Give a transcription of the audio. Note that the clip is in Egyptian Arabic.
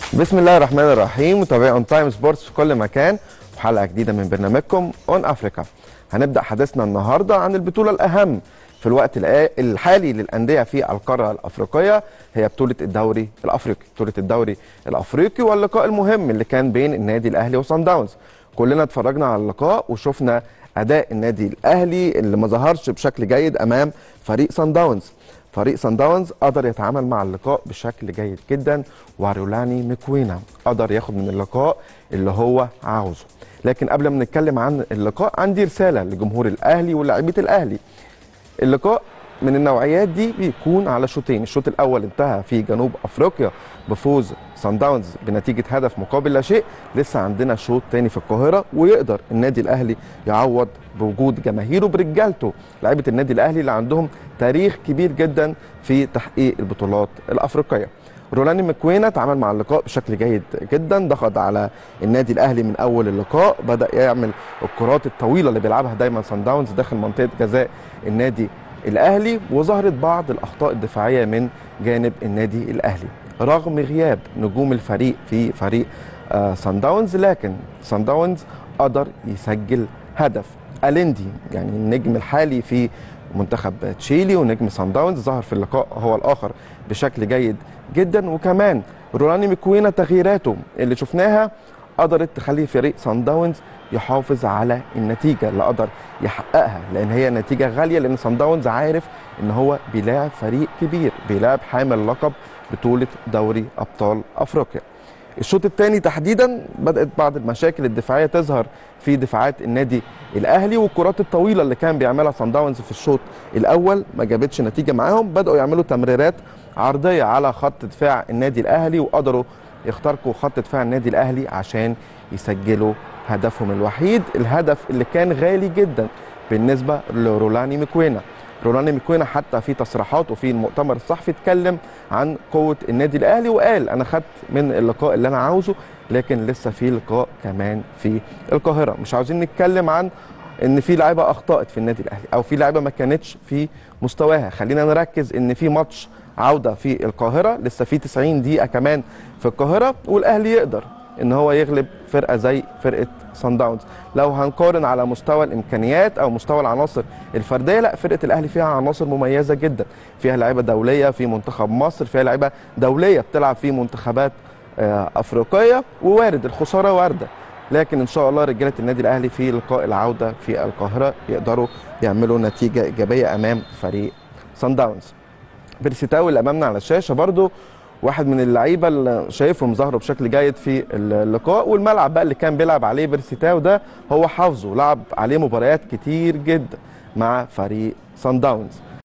بسم الله الرحمن الرحيم متابعي اون تايم سبورتس في كل مكان وحلقه جديده من برنامجكم اون افريكا هنبدا حديثنا النهارده عن البطوله الاهم في الوقت الآ- الحالي للانديه في القاره الافريقيه هي بطوله الدوري الافريقي بطوله الدوري الافريقي واللقاء المهم اللي كان بين النادي الاهلي وصن داونز كلنا اتفرجنا على اللقاء وشفنا اداء النادي الاهلي اللي ما ظهرش بشكل جيد امام فريق صن داونز فريق سان داونز قدر يتعامل مع اللقاء بشكل جيد جدا ورولاني مكوينا قدر ياخد من اللقاء اللي هو عاوزه لكن قبل ما نتكلم عن اللقاء عندي رساله لجمهور الاهلي ولاعيبه الاهلي اللقاء من النوعيات دي بيكون على شوطين الشوط الاول انتهى في جنوب افريقيا بفوز سان داونز بنتيجه هدف مقابل لا شيء لسه عندنا شوط تاني في القاهره ويقدر النادي الاهلي يعوض بوجود جماهيره برجالته لعيبه النادي الاهلي اللي عندهم تاريخ كبير جدا في تحقيق البطولات الافريقيه رولاني مكوينا تعامل مع اللقاء بشكل جيد جدا ضغط على النادي الاهلي من اول اللقاء بدا يعمل الكرات الطويله اللي بيلعبها دايما سان داونز داخل منطقه جزاء النادي الاهلي وظهرت بعض الاخطاء الدفاعيه من جانب النادي الاهلي رغم غياب نجوم الفريق في فريق آه سان داونز لكن سان داونز قدر يسجل هدف اليندي يعني النجم الحالي في منتخب تشيلي ونجم سان داونز ظهر في اللقاء هو الاخر بشكل جيد جدا وكمان رولاني مكوينا تغييراته اللي شفناها قدرت تخلي فريق سان داونز يحافظ على النتيجه اللي قدر يحققها لان هي نتيجه غاليه لان سان داونز عارف ان هو بيلاعب فريق كبير بيلاعب حامل لقب بطوله دوري ابطال افريقيا الشوط الثاني تحديدا بدات بعض المشاكل الدفاعيه تظهر في دفاعات النادي الاهلي والكرات الطويله اللي كان بيعملها سان داونز في الشوط الاول ما جابتش نتيجه معاهم بداوا يعملوا تمريرات عرضيه على خط دفاع النادي الاهلي وقدروا يخترقوا خط دفاع النادي الاهلي عشان يسجلوا هدفهم الوحيد الهدف اللي كان غالي جدا بالنسبه لرولاني مكوينا رولاني مكوينا حتى في تصريحاته في المؤتمر الصحفي اتكلم عن قوه النادي الاهلي وقال انا خدت من اللقاء اللي انا عاوزه لكن لسه في لقاء كمان في القاهره مش عاوزين نتكلم عن ان في لعيبه اخطات في النادي الاهلي او في لعيبه ما كانتش في مستواها خلينا نركز ان في ماتش عوده في القاهره لسه في 90 دقيقه كمان في القاهره والاهلي يقدر ان هو يغلب فرقه زي فرقه سان داونز لو هنقارن على مستوى الامكانيات او مستوى العناصر الفرديه لا فرقه الاهلي فيها عناصر مميزه جدا فيها لعيبه دوليه في منتخب مصر فيها لعيبه دوليه بتلعب في منتخبات آه، افريقيه ووارد الخساره وارده لكن ان شاء الله رجاله النادي الاهلي في لقاء العوده في القاهره يقدروا يعملوا نتيجه ايجابيه امام فريق سان داونز بيرسيتاو اللي امامنا على الشاشه برضو واحد من اللعيبه اللي شايفهم ظهروا بشكل جيد في اللقاء والملعب بقى اللي كان بيلعب عليه بيرسيتاو ده هو حافظه لعب عليه مباريات كتير جدا مع فريق سان داونز